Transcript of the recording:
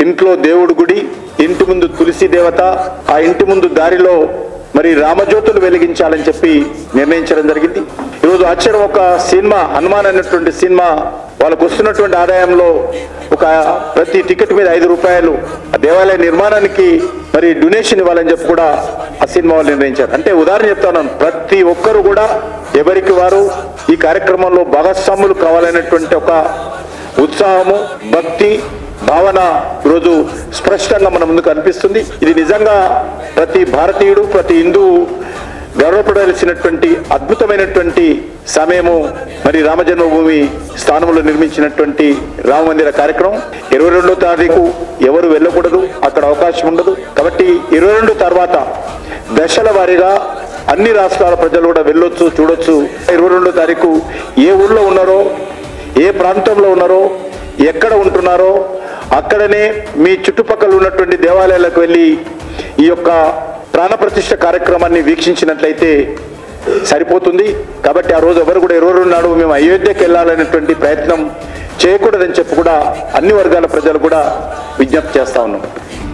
ఇంట్లో దేవుడు గుడి ఇంటి ముందు తులసి దేవత ఆ ఇంటి ముందు దారిలో మరి రామజ్యోతులు వెలిగించాలని చెప్పి నిర్ణయించడం జరిగింది ఈరోజు ఆశ్చర్యం ఒక సినిమా హనుమాన్ అనేటువంటి సినిమా వాళ్ళకు వస్తున్నటువంటి ఆదాయంలో ఒక ప్రతి టికెట్ మీద ఐదు రూపాయలు ఆ దేవాలయ నిర్మాణానికి మరి డొనేషన్ ఇవ్వాలని చెప్పి కూడా ఆ సినిమా వాళ్ళు నిర్ణయించారు అంటే ఉదాహరణ చెప్తాను ప్రతి ఒక్కరు కూడా ఎవరికి వారు ఈ కార్యక్రమంలో భాగస్వాములు కావాలనేటువంటి ఒక ఉత్సాహము భక్తి భావన ఈరోజు స్పష్టంగా మన ముందుకు అనిపిస్తుంది ఇది నిజంగా ప్రతి భారతీయుడు ప్రతి హిందువు గర్వపడాల్సినటువంటి అద్భుతమైనటువంటి సమయము మరి రామజన్మభూమి స్థానంలో నిర్మించినటువంటి రామ మందిర కార్యక్రమం ఇరవై రెండో తారీఖు ఎవరు వెళ్ళకూడదు అక్కడ అవకాశం ఉండదు కాబట్టి ఇరవై రెండు తర్వాత దశల వారీగా అన్ని రాష్ట్రాల ప్రజలు కూడా వెళ్ళొచ్చు చూడొచ్చు ఇరవై రెండో తారీఖు ఏ ఊళ్ళో ఉన్నారో ఏ ప్రాంతంలో ఉన్నారో ఎక్కడ ఉంటున్నారో అక్కడనే మీ చుట్టుపక్కల ఉన్నటువంటి దేవాలయాలకు వెళ్ళి ఈ యొక్క ప్రాణప్రతిష్ఠ కార్యక్రమాన్ని వీక్షించినట్లయితే సరిపోతుంది కాబట్టి ఆ రోజు ఎవరు కూడా ఇరవై రెండు నాడు మేము అయోధ్యకి వెళ్ళాలనేటువంటి ప్రయత్నం చేయకూడదని చెప్పి కూడా అన్ని వర్గాల ప్రజలు కూడా విజ్ఞప్తి చేస్తా ఉన్నాం